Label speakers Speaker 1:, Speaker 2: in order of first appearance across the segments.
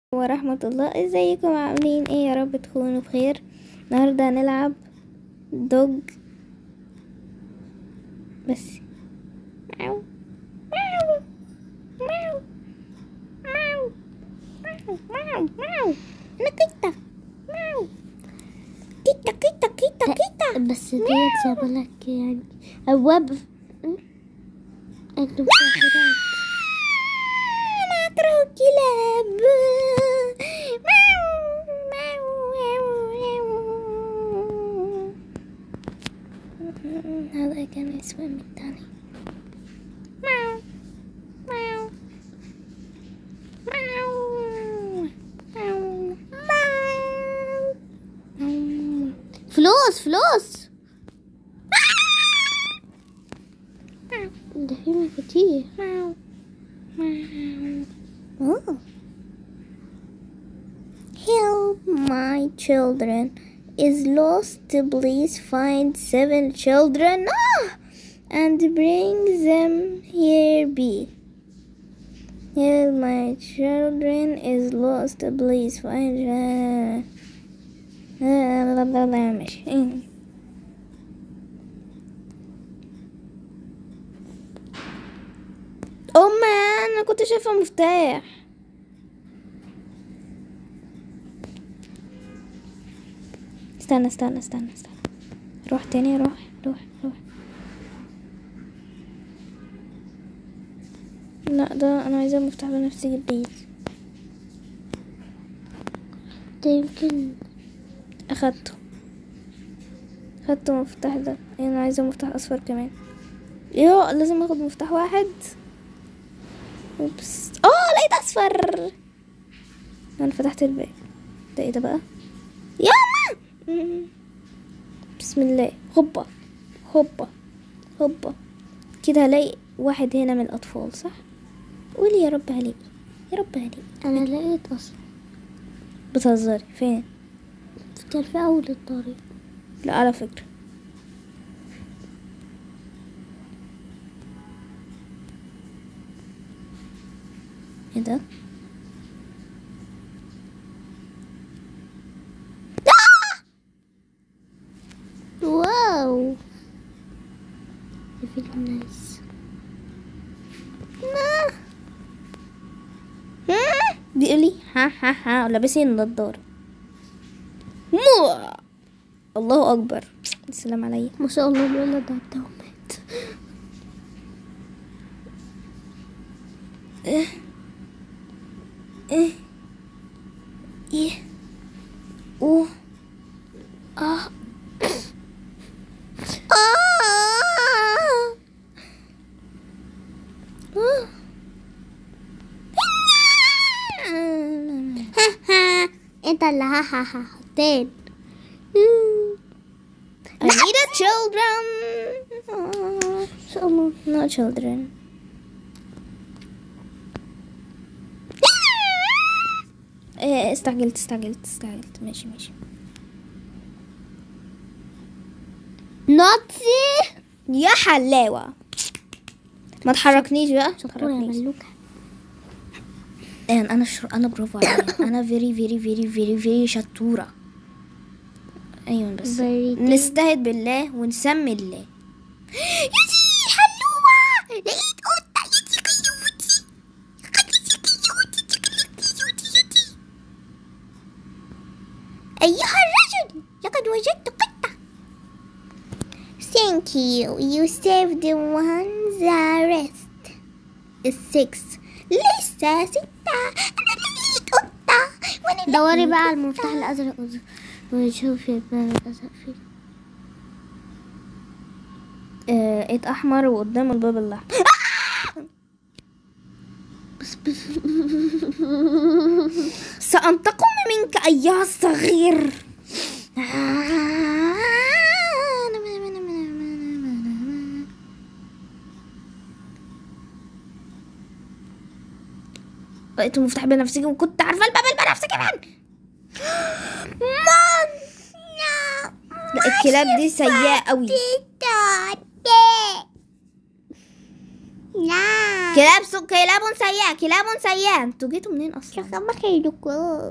Speaker 1: ورحمة الله ازيكم عاملين ايه يا رب تكونوا بخير النهاردة هنلعب دوج بس ماو ماو ماو ماو ماو ماو ماو انا كيتا ماو كيتا كيتا كيتا كيتا
Speaker 2: بس ديت جابلك يعني أبواب أنتم مسافرات
Speaker 1: انا اكره الكلاب ماو ماو ماو ماو هذا كان اسمه من الثاني ماو ماو ماو ماو ماو
Speaker 2: فلوس فلوس ده في مفاتيح
Speaker 1: ماو ماو Oh. Help my children is lost. Please find seven children ah! and bring them here. Be. Help my children is lost. Please find. Uh, ماشي. أمي أنا كنت شايفة مفتاح استنى استنى استنى استنى روح تاني روح روح روح لا ده أنا عايزة مفتاح بنفسي جديد
Speaker 2: ده يمكن
Speaker 1: أخدته أخدت المفتاح ده أنا عايزة مفتاح أصفر كمان يو لازم أخد مفتاح واحد اوبس اه لقيت اصفر انا فتحت الباب ده ايه ده بقى يا ماما بسم الله هوبا هوبا هوبا كده هلاقي واحد هنا من الاطفال صح قولي يا رب عليك يا رب عليك
Speaker 2: أنا لقيت أصلا
Speaker 1: بتهزري فين
Speaker 2: كان في أول الطريق
Speaker 1: لا على فكرة ايه ده
Speaker 2: واو ده في الناس
Speaker 1: ما ها بيقول لي ها ها ها لابسين النضارة مو الله اكبر السلام عليا
Speaker 2: ما شاء الله الولد ده بتاعه مات
Speaker 1: ايه ايه ايه اوه اه آه. آه.
Speaker 2: انت اللي ها ها ها حطيت
Speaker 1: I need a children. Oh, so no children. إيه، استعجلت استعجلت استعجلت ماشي ماشي
Speaker 2: نوتي
Speaker 1: يا حلاوة ما تحركنيش بقى ما
Speaker 2: شطورة يا
Speaker 1: تحركنيش
Speaker 2: ملوكة
Speaker 1: انا انا شر... انا برافو عليا انا فيري فيري فيري فيري فيري شطورة ايوه بس
Speaker 2: Very good.
Speaker 1: نستهد بالله ونسمي الله يتي حلوة لقيت قطة يتي كيوتي خليتي كيوتي كيوتي يتي أيها الرجل لقد وجدت قطة Thank you you saved the one the rest six لسه ستة أنا لقيت قطة وأنا
Speaker 2: دوري
Speaker 1: لقيت
Speaker 2: بقى على
Speaker 1: قطة.
Speaker 2: المفتاح الأزرق وز- وشوفي الباب الأزرق فيه
Speaker 1: آه، ايد احمر وقدام الباب الاحمر
Speaker 2: بس بس
Speaker 1: سأنتقم منك أيها الصغير لقيت المفتاح بنفسجي وكنت عارفة الباب بنفسجي كمان مان لا الكلاب دي سيئة قوي
Speaker 2: لا
Speaker 1: كلاب سو... كلاب سيئة كلاب سيئة انتوا جيتوا منين اصلا
Speaker 2: شغل خيركم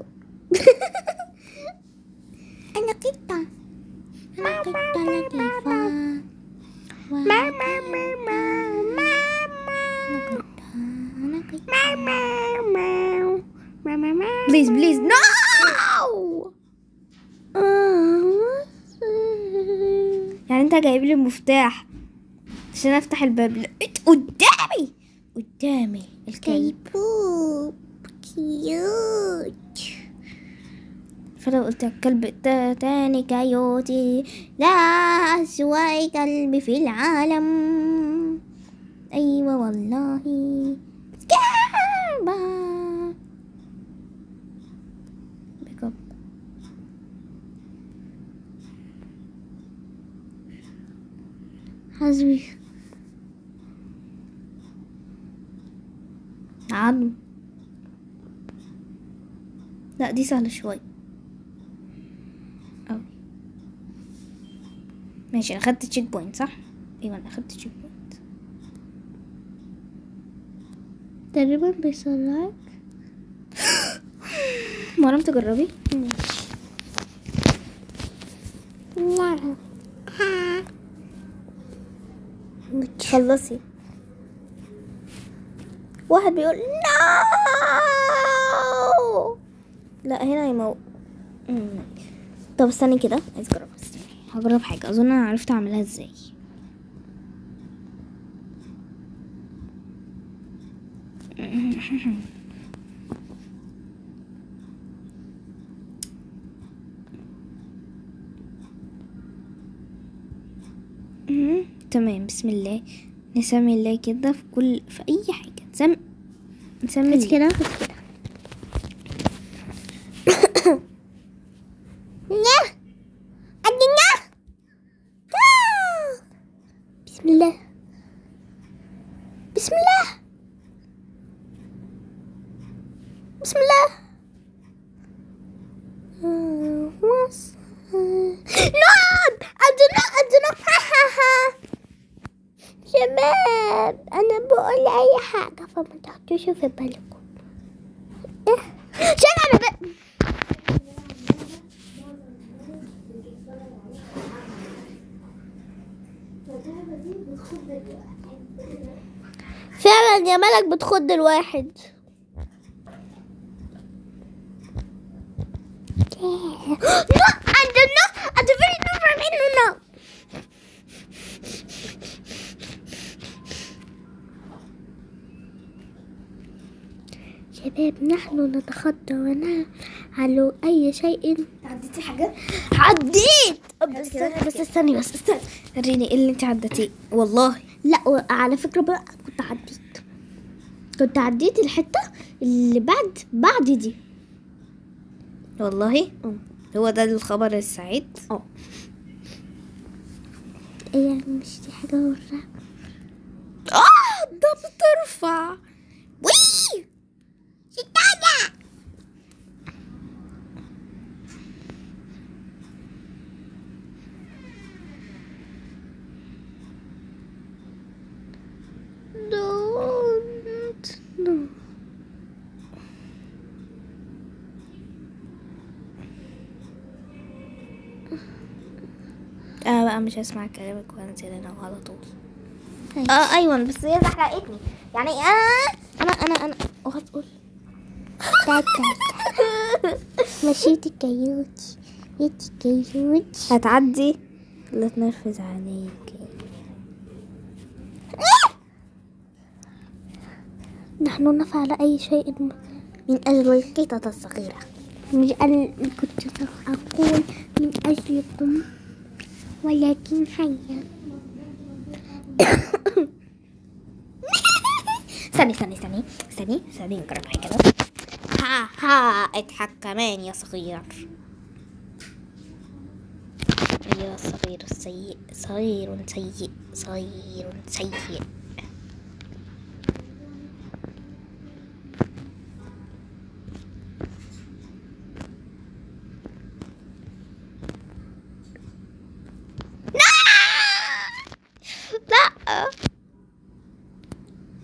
Speaker 2: أنا قطة أنا قطة لطيفة ما ما ما ما ما أنا قطة
Speaker 1: بليز بليز نو يعني انت جايب لي المفتاح عشان افتح الباب لقيت قدامي قدامي الكلب
Speaker 2: كيبوب كيوت
Speaker 1: فلو قلت الكلب تا- تاني كايوتي لا أسوأ كلب في العالم أيوة والله سكاربا بيك اب
Speaker 2: حسبي
Speaker 1: عظم لا دي سهلة شوي أوي ماشي أخدت تشيك بوينت صح؟ أيوة أنا أخدت تشيك بوينت
Speaker 2: تقريبا بيصلعك
Speaker 1: مرام تجربي
Speaker 2: لا
Speaker 1: خلصي واحد بيقول نو لا هنا يمو مم. طب استني كده عايز اجرب استني هجرب حاجة اظن انا عرفت اعملها ازاي مم. تمام بسم الله نسمي الله كده في كل في اي حاجة نسمي نسمي
Speaker 2: بس
Speaker 1: الله.
Speaker 2: كده بس كده لا أدينا بسم الله بسم الله بسم الله نعم أدنى أدنى شباب أنا بقول أي حاجة فما تحطوش في بالكم شغل بقى فعلا يا ملك بتخض الواحد no, I don't know. At the very no from no, no. شباب نحن نتخطى ونفعل أي شيء
Speaker 1: عديتي حاجة
Speaker 2: عديت
Speaker 1: بس بس استني بس استني وريني ايه اللي انت عدتيه والله
Speaker 2: لا على فكرة بقى كنت عديت كنت عديت الحتة اللي بعد بعد دي
Speaker 1: والله
Speaker 2: اه
Speaker 1: هو ده الخبر السعيد
Speaker 2: اه ايه يعني مش دي حاجة ورا
Speaker 1: اه ده بترفع وي
Speaker 2: ستانة don't know.
Speaker 1: انا بقى مش هسمع كلامك وهنزل انا على طول
Speaker 2: طيب.
Speaker 1: اه ايوه بس هي زحلقتني يعني انا انا انا انا وهتقول
Speaker 2: تاتا مشيتي كيوتي يتي كيوتي
Speaker 1: هتعدي لا تنرفز عليكي
Speaker 2: نحن نفعل أي شيء
Speaker 1: من اجل القطة الصغيرة
Speaker 2: مش أنا كنت سوف أقول من أجلكم ولكن هيا
Speaker 1: استني استني استني استني استني نجرب حاجة كده ها ها اضحك كمان يا صغير يا صغير السيء صغير سيء صغير سيء لا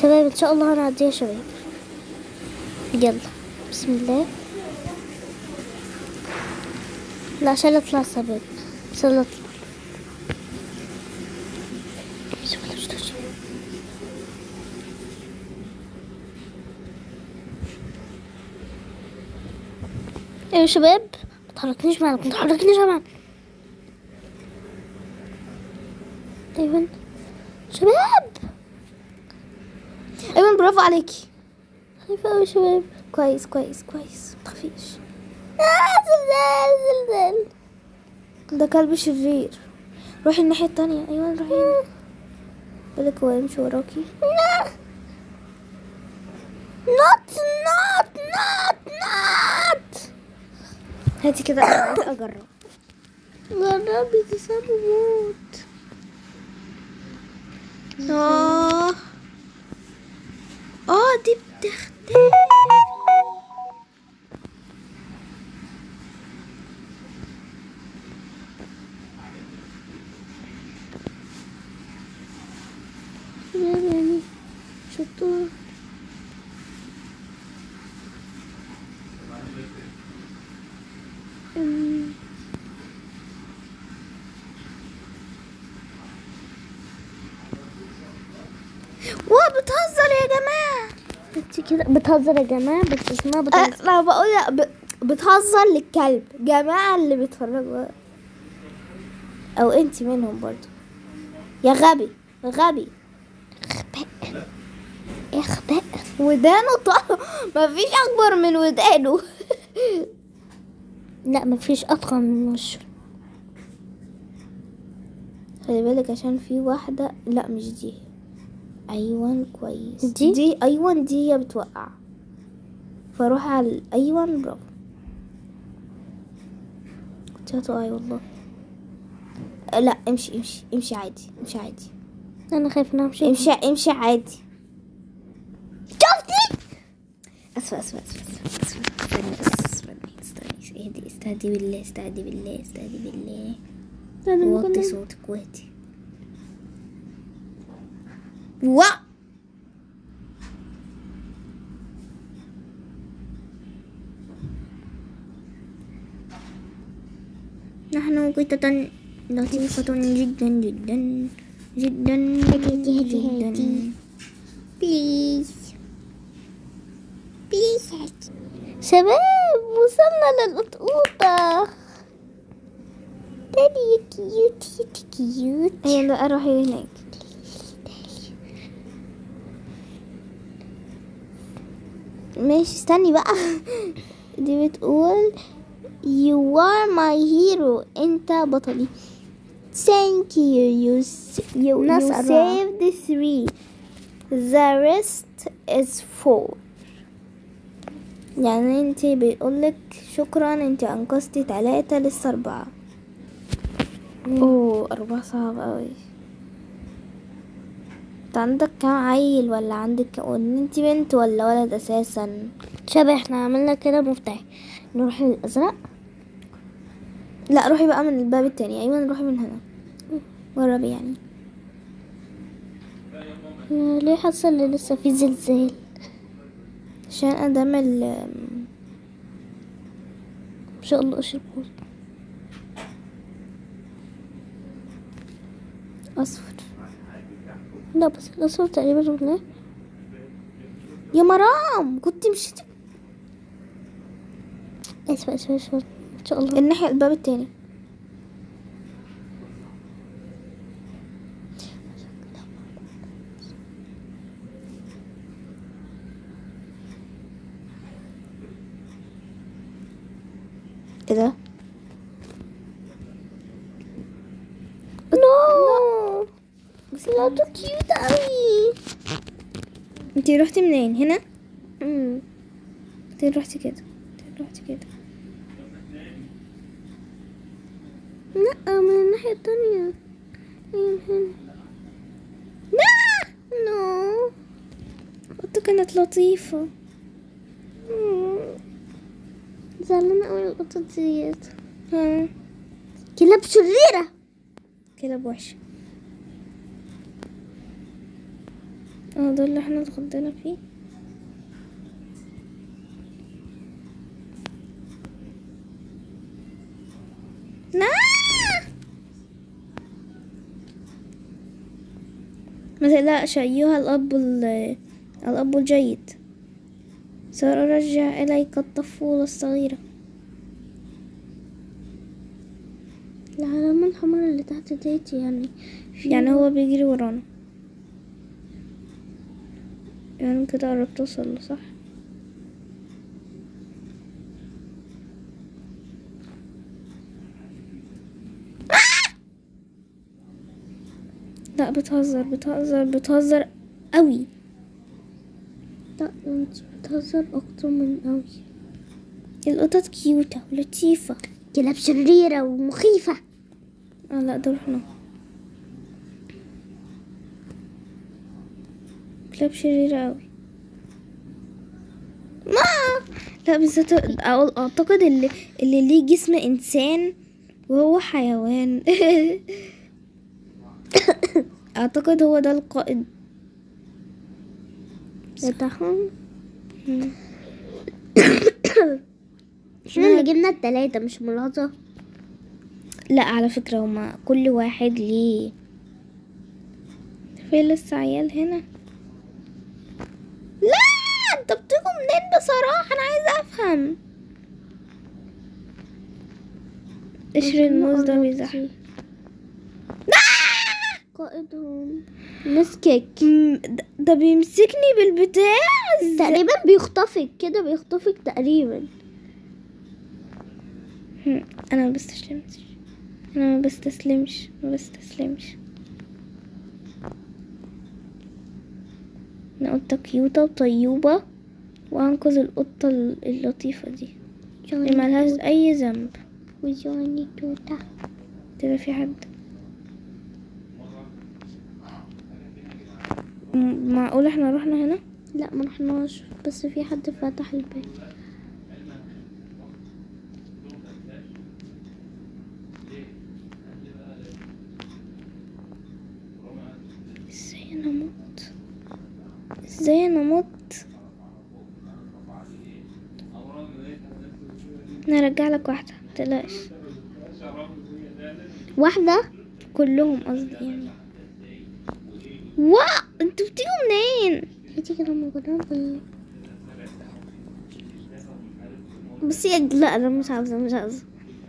Speaker 2: شباب ان شاء الله هنعديها يا شباب يلا بسم الله لا عشان اطلع يا شباب عشان اطلع بسم الله الرحمن الرحيم. ايوه يا شباب ما تحركنيش معاك ما تحركنيش معاك ايوه شباب
Speaker 1: ايمن برافو عليكي
Speaker 2: خايفة أوي يا شباب
Speaker 1: كويس كويس كويس متخافيش
Speaker 2: آه زلزال زلزال
Speaker 1: ده كلب شرير روحي الناحية التانية ايوه روحي هنا بالك هو يمشي وراكي
Speaker 2: نوت نوت نوت نوت
Speaker 1: هاتي كده انا عايزة اجرب
Speaker 2: جربي تسابي موت
Speaker 1: اه اه دي بتختفي
Speaker 2: يعني شطور أمم.
Speaker 1: واو بتهزر يا جماعة
Speaker 2: انت كده بتهزر يا جماعة بس اسمها بتهزر
Speaker 1: انا بقول ب... بتهزر للكلب جماعة اللي بيتفرجوا او انت منهم برضو يا غبي غبي
Speaker 2: اخباء
Speaker 1: ودانه طه مفيش اكبر من ودانه
Speaker 2: لا مفيش أضخم من وشه
Speaker 1: خلي بالك عشان في واحدة لا مش دي ايوان كويس
Speaker 2: دي؟
Speaker 1: دي ايوان دي هي بتوقع فروح على الايوان برافو كنت هتقعي والله أه، لا امشي امشي امشي عادي امشي عادي
Speaker 2: أنا خايفة إنها مش
Speaker 1: امشي امشي عادي
Speaker 2: شفتي
Speaker 1: اسفة اسفة اسفة اسفة اسفة استني استني استني اهدي استهدي بالله استهدي بالله استهدي بالله
Speaker 2: أنا
Speaker 1: وطي
Speaker 2: ممكن
Speaker 1: صوتك وهدي وا نحن قطة لطيفة جدا جدا جدا
Speaker 2: هدي هدي
Speaker 1: جدا
Speaker 2: هدي.
Speaker 1: بليز بليز
Speaker 2: شباب وصلنا للقطوطة دادي كيوت كيوت كيوت
Speaker 1: ايوه لا روحي هناك ماشي استني بقى دي بتقول You are my hero انت بطلي Thank you you s- you, you
Speaker 2: ناس
Speaker 1: saved three The rest is four يعني انت بيقولك شكرا انت انقذتي تلاتة لسه اربعة اوه اربعة صعب اوي انت عندك كام عيل ولا عندك كم انت بنت ولا ولد اساسا
Speaker 2: شباب احنا عملنا كده مفتاح نروح للأزرق
Speaker 1: لا روحي بقى من الباب التاني ايوه روحي من هنا جربي يعني
Speaker 2: يا ليه حاسة ان لسه في زلزال
Speaker 1: عشان ادام ال
Speaker 2: ان شاء الله اشرب
Speaker 1: اصفر
Speaker 2: لا بس الأصفر تقريبا قلناه
Speaker 1: يا مرام كنت مشيتي
Speaker 2: اسفة اسفة اسفة ان شاء الله
Speaker 1: الناحية الباب التاني ايه ده
Speaker 2: نو بس لا ده كيوت اوي
Speaker 1: انتي روحتي منين هنا
Speaker 2: أمم.
Speaker 1: انتي روحتي كده انتي روحتي كده
Speaker 2: لا من الناحية التانية أيوة هنا
Speaker 1: لا نو قطة كانت لطيفة
Speaker 2: أمم. زعلانة اوي القطة ديت
Speaker 1: ها
Speaker 2: كلاب شريرة
Speaker 1: كلاب وحشة اه ده اللي احنا اتغدينا فيه لا ما تقلقش أيها الأب ال- الأب الجيد سأرجع إليك الطفولة الصغيرة
Speaker 2: العلامة الحمراء اللي تحت ديت يعني في
Speaker 1: يعني هو بيجري ورانا يعني كده قربت اوصل له صح لا بتهزر بتهزر بتهزر قوي
Speaker 2: لا انت بتهزر اكتر من اوي
Speaker 1: القطط كيوتة ولطيفة
Speaker 2: كلاب شريرة ومخيفة
Speaker 1: اه لا ده رحنا كلاب شريرة أوي ما لا بالذات أقول- أعتقد اللي, اللي ليه جسم إنسان وهو حيوان أعتقد هو ده القائد
Speaker 2: بتاعهم
Speaker 1: مم.
Speaker 2: احنا اللي جبنا التلاتة مش ملاحظة
Speaker 1: لا على فكرة هما كل واحد ليه في لسه عيال هنا لا انت بتيجوا منين بصراحة انا عايزة افهم قشر الموز ده بيزحف
Speaker 2: قائدهم مسكك
Speaker 1: مم، ده- ده بيمسكني بالبتاع ازاي؟
Speaker 2: تقريبا بيخطفك كده بيخطفك تقريبا
Speaker 1: هم، انا ما بستسلمش انا ما بستسلمش ما بستسلمش انا قطة كيوتة وطيوبة وانقذ القطة ال- اللطيفة دي اللي ملهاش اي ذنب
Speaker 2: وجوني توتا
Speaker 1: كده في حد م- معقول احنا رحنا هنا
Speaker 2: لا ما رحناش بس في حد فتح الباب
Speaker 1: ازاي انا مت ازاي انا مت نرجع لك واحدة متقلقش
Speaker 2: واحدة
Speaker 1: كلهم قصدي يعني واو انتوا بتيجوا منين
Speaker 2: هاتي كده موجودة بس يا لا انا مش عاوزة مش عاوزة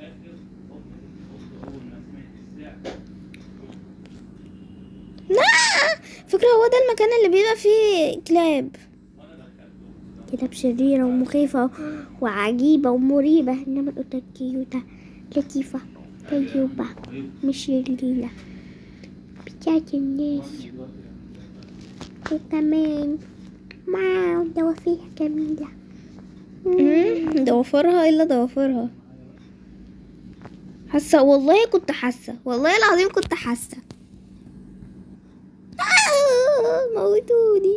Speaker 1: لا فكرة هو ده المكان اللي بيبقى فيه كلاب
Speaker 2: كلاب شريرة ومخيفة وعجيبة ومريبة إنما القطة كيوتة لطيفة طيبة مش شريرة بتاعت الناس وكمان ماو دوافيها جميلة
Speaker 1: مم، ضوافرها الا ضوافرها حاسه والله كنت حاسه والله العظيم كنت حاسه آه، موتوني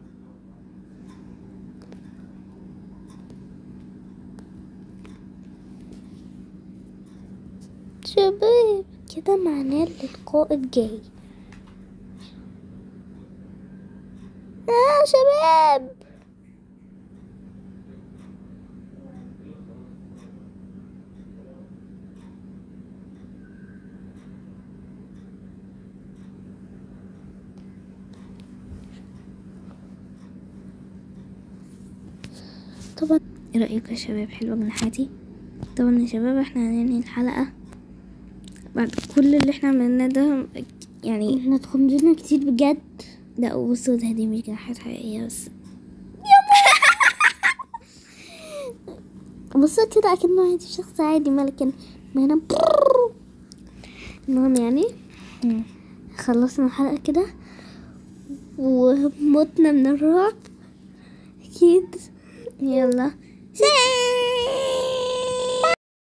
Speaker 2: شباب كده معناه إن القائد جاي آه شباب
Speaker 1: طبعا ايه رايكم يا شباب حلوه جناحاتي طبعا يا شباب احنا هننهي الحلقه بعد كل اللي احنا عملناه ده يعني
Speaker 2: احنا اتخمدنا كتير بجد
Speaker 1: لا بصوا ده دي مش جناحات حقيقيه بس
Speaker 2: بص كده اكنه عادي شخص عادي ما لكن ما هنا المهم يعني
Speaker 1: مم.
Speaker 2: خلصنا الحلقة كده ومتنا من الرعب اكيد
Speaker 1: يلا
Speaker 2: سلام